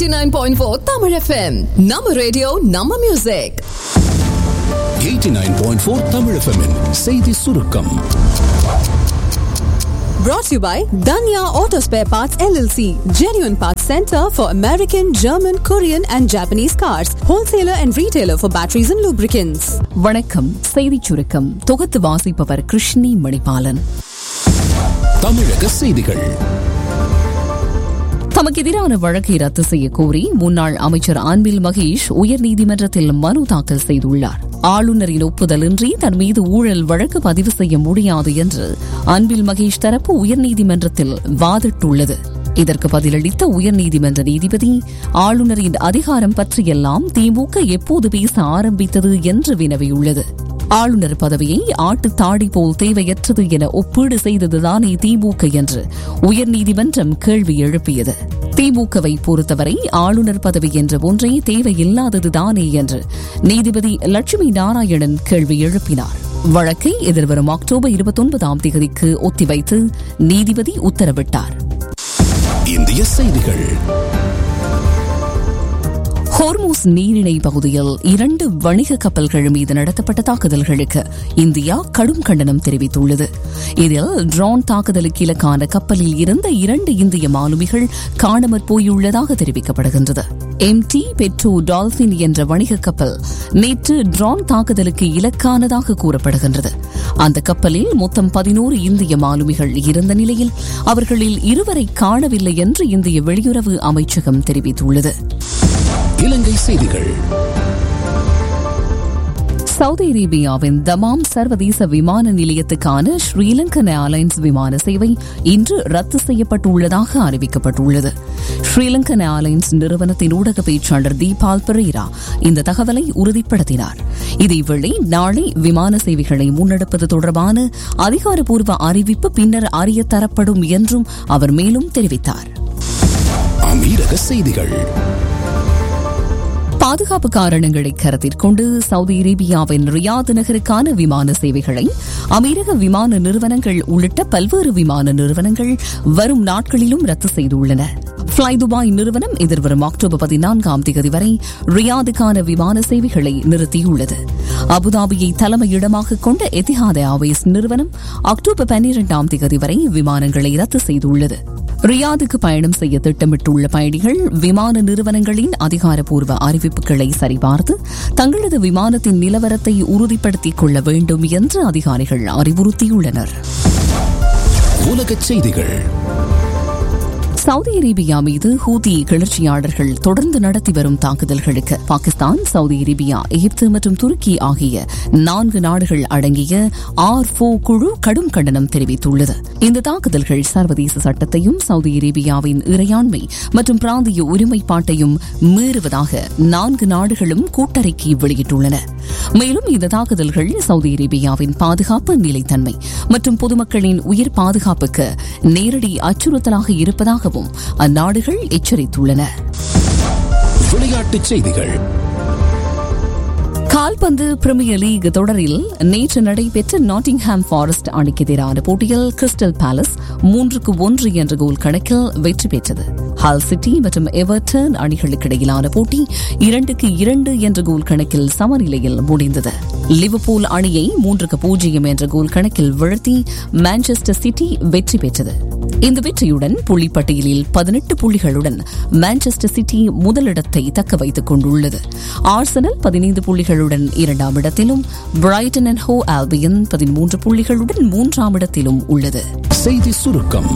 89.4 Tamil FM. நம்ம radio நம்ம music 89.4 Tamil எஃப்எம்மின் செய்தி சுருக்கம் brought to you by Danya Auto Spare Parts LLC, genuine parts center for American, German, Korean and Japanese cars, wholesaler and retailer for batteries and lubricants. வணக்கம் செய்திச் சுருக்கம் தொகுத்து வாசிப்பவர் கிருஷ்ணி மணிபாலன் தமிழக செய்திகள் தமக்கு எதிரான வழக்கை ரத்து செய்ய கோரி முன்னாள் அமைச்சர் அன்பில் மகேஷ் உயர்நீதிமன்றத்தில் மனு தாக்கல் செய்துள்ளார் ஆளுநரின் ஒப்புதலின்றி தன் மீது ஊழல் வழக்கு பதிவு செய்ய முடியாது என்று அன்பில் மகேஷ் தரப்பு உயர்நீதிமன்றத்தில் வாதிட்டுள்ளது இதற்கு பதிலளித்த உயர்நீதிமன்ற நீதிபதி ஆளுநரின் அதிகாரம் பற்றியெல்லாம் திமுக எப்போது பேச ஆரம்பித்தது என்று வினவியுள்ளது ஆளுநர் பதவியை ஆட்டு தாடி போல் தேவையற்றது என ஒப்பீடு செய்ததுதானே திமுக என்று உயர்நீதிமன்றம் கேள்வி எழுப்பியது திமுகவை பொறுத்தவரை ஆளுநர் பதவி என்ற ஒன்றே தேவையில்லாததுதானே என்று நீதிபதி லட்சுமி நாராயணன் கேள்வி எழுப்பினார் வழக்கை எதிர்வரும் அக்டோபர் இருபத்தொன்பதாம் தேதிக்கு ஒத்திவைத்து நீதிபதி உத்தரவிட்டார் இந்திய செய்திகள் ஹோர்மூஸ் நீரிணை பகுதியில் இரண்டு வணிக கப்பல்கள் மீது நடத்தப்பட்ட தாக்குதல்களுக்கு இந்தியா கடும் கண்டனம் தெரிவித்துள்ளது இதில் ட்ரோன் தாக்குதலுக்கு இலக்கான கப்பலில் இருந்த இரண்டு இந்திய மாலுமிகள் காணாமற் போயுள்ளதாக தெரிவிக்கப்படுகின்றது எம் டி பெட்ரோ டால்பின் என்ற வணிக கப்பல் நேற்று ட்ரோன் தாக்குதலுக்கு இலக்கானதாக கூறப்படுகின்றது அந்த கப்பலில் மொத்தம் பதினோரு இந்திய மாலுமிகள் இருந்த நிலையில் அவர்களில் இருவரை காணவில்லை என்று இந்திய வெளியுறவு அமைச்சகம் தெரிவித்துள்ளது இலங்கை செய்திகள் சவுதி அரேபியாவின் தமாம் சர்வதேச விமான நிலையத்துக்கான ஸ்ரீலங்கன் ஏர்லைன்ஸ் விமான சேவை இன்று ரத்து செய்யப்பட்டுள்ளதாக அறிவிக்கப்பட்டுள்ளது ஸ்ரீலங்கன் ஏர்லைன்ஸ் நிறுவனத்தின் ஊடக பேச்சாளர் தீபால் பெரேரா இந்த தகவலை உறுதிப்படுத்தினார் இதேவேளை நாளை விமான சேவைகளை முன்னெடுப்பது தொடர்பான அதிகாரப்பூர்வ அறிவிப்பு பின்னர் அறிய தரப்படும் என்றும் அவர் மேலும் தெரிவித்தார் அமீரக செய்திகள் பாதுகாப்பு காரணங்களை கருத்தில் கொண்டு சவுதி அரேபியாவின் ரியாத் நகருக்கான விமான சேவைகளை அமீரக விமான நிறுவனங்கள் உள்ளிட்ட பல்வேறு விமான நிறுவனங்கள் வரும் நாட்களிலும் ரத்து செய்துள்ளன ஃபிளை துபாய் நிறுவனம் எதிர்வரும் அக்டோபர் பதினான்காம் தேதி வரை ரியாதுக்கான விமான சேவைகளை நிறுத்தியுள்ளது அபுதாபியை தலைமையிடமாக கொண்ட எத்திஹாத் ஏர்வேஸ் நிறுவனம் அக்டோபர் பன்னிரண்டாம் தேதி வரை விமானங்களை ரத்து செய்துள்ளது ரியாதுக்கு பயணம் செய்ய திட்டமிட்டுள்ள பயணிகள் விமான நிறுவனங்களின் அதிகாரப்பூர்வ அறிவிப்புகளை சரிபார்த்து தங்களது விமானத்தின் நிலவரத்தை உறுதிப்படுத்திக் கொள்ள வேண்டும் என்று அதிகாரிகள் அறிவுறுத்தியுள்ளனர் உலகச் செய்திகள் சவுதி அரேபியா மீது ஹூதி கிளர்ச்சியாளர்கள் தொடர்ந்து நடத்தி வரும் தாக்குதல்களுக்கு பாகிஸ்தான் சவுதி அரேபியா எகிப்து மற்றும் துருக்கி ஆகிய நான்கு நாடுகள் அடங்கிய ஆர் ஃபோ குழு கடும் கண்டனம் தெரிவித்துள்ளது இந்த தாக்குதல்கள் சர்வதேச சட்டத்தையும் சவுதி அரேபியாவின் இறையாண்மை மற்றும் பிராந்திய ஒருமைப்பாட்டையும் மீறுவதாக நான்கு நாடுகளும் கூட்டறிக்கை வெளியிட்டுள்ளன மேலும் இந்த தாக்குதல்கள் சவுதி அரேபியாவின் பாதுகாப்பு நிலைத்தன்மை மற்றும் பொதுமக்களின் உயிர் பாதுகாப்புக்கு நேரடி அச்சுறுத்தலாக இருப்பதாகவும் அந்நாடுகள் எச்சரித்துள்ளன விளையாட்டுச் செய்திகள் கால்பந்து பிரீமியர் லீக் தொடரில் நேற்று நடைபெற்ற நாட்டிங்ஹாம் ஃபாரஸ்ட் அணிக்கு எதிரான போட்டியில் கிறிஸ்டல் பேலஸ் மூன்றுக்கு ஒன்று என்ற கோல் கணக்கில் வெற்றி பெற்றது ஹால் சிட்டி மற்றும் எவர்டன் அணிகளுக்கு இடையிலான போட்டி இரண்டுக்கு இரண்டு என்ற கோல் கணக்கில் சமநிலையில் முடிந்தது லிவர்பூல் அணியை மூன்றுக்கு பூஜ்ஜியம் என்ற கோல் கணக்கில் வீழ்த்தி மான்செஸ்டர் சிட்டி வெற்றி பெற்றது இந்த வெற்றியுடன் புள்ளிப்பட்டியலில் பதினெட்டு புள்ளிகளுடன் மான்செஸ்டர் சிட்டி முதலிடத்தை தக்க வைத்துக் கொண்டுள்ளது ஆர்சனல் பதினைந்து புள்ளிகளுடன் இரண்டாம் இடத்திலும் பிரைட்டன் அண்ட் ஹோ ஆல்பியன் பதிமூன்று புள்ளிகளுடன் மூன்றாம் இடத்திலும் உள்ளது செய்தி சுருக்கம்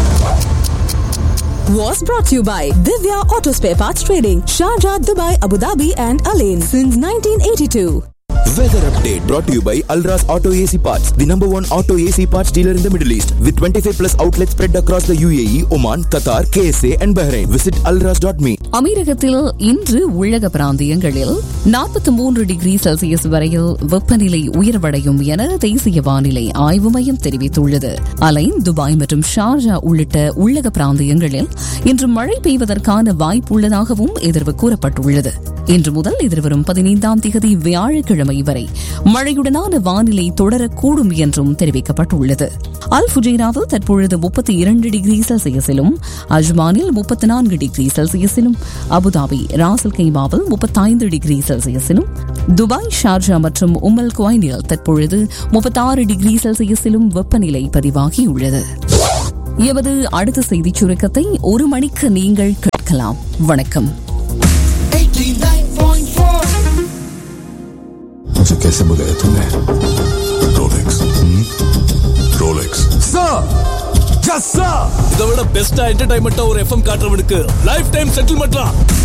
Was brought to you by Divya Auto Spare Parts Trading, Sharjah, Dubai, Abu Dhabi and Alain since 1982. Weather update brought to you by Alras Auto AC Parts, the number one auto AC parts dealer in the Middle East, with 25 plus outlets spread across the UAE, Oman, Qatar, KSA, and Bahrain. Visit alras.me. அமீரகத்தில் இன்று உள்ளக பிராந்தியங்களில் நாற்பத்தி மூன்று degree Celsius வரையில் வெப்பநிலை உயர்வடையும் என தேசிய வானிலை ஆய்வு மையம் தெரிவித்துள்ளது அலைன் துபாய் மற்றும் ஷார்ஜா உள்ளிட்ட உள்ளக பிராந்தியங்களில் இன்று மழை பெய்வதற்கான வாய்ப்புள்ளதாகவும் எதிர்வு கூறப்பட்டுள்ளது இன்று முதல் எதிர்வரும் பதினைந்தாம் தேதி வியாழக்கிழமை வரை மழையுடனான வானிலை தொடரக்கூடும் என்றும் தெரிவிக்கப்பட்டுள்ளது அல் ஃபுஜைராவில் தற்பொழுது முப்பத்தி இரண்டு டிகிரி செல்சியஸிலும் அஜ்மானில் முப்பத்தி நான்கு டிகிரி செல்சியஸிலும் அபுதாபி ராசல் கைமாவில் முப்பத்தைந்து டிகிரி செல்சியஸிலும் துபாய் ஷார்ஜா மற்றும் உமல் குவைனில் தற்பொழுது முப்பத்தாறு டிகிரி செல்சியஸிலும் வெப்பநிலை பதிவாகியுள்ளது எமது அடுத்த செய்திச் சுருக்கத்தை ஒரு மணிக்கு நீங்கள் கேட்கலாம் வணக்கம் मुझे कैसे बुलाया तूने रोलेक्स रोलेक्स இதை விட பெஸ்டா என்டர்டைன்மெண்டா ஒரு எஃப்எம் காட்டுறவனுக்கு லைஃப் டைம் செட்டில்மெண்ட்லாம்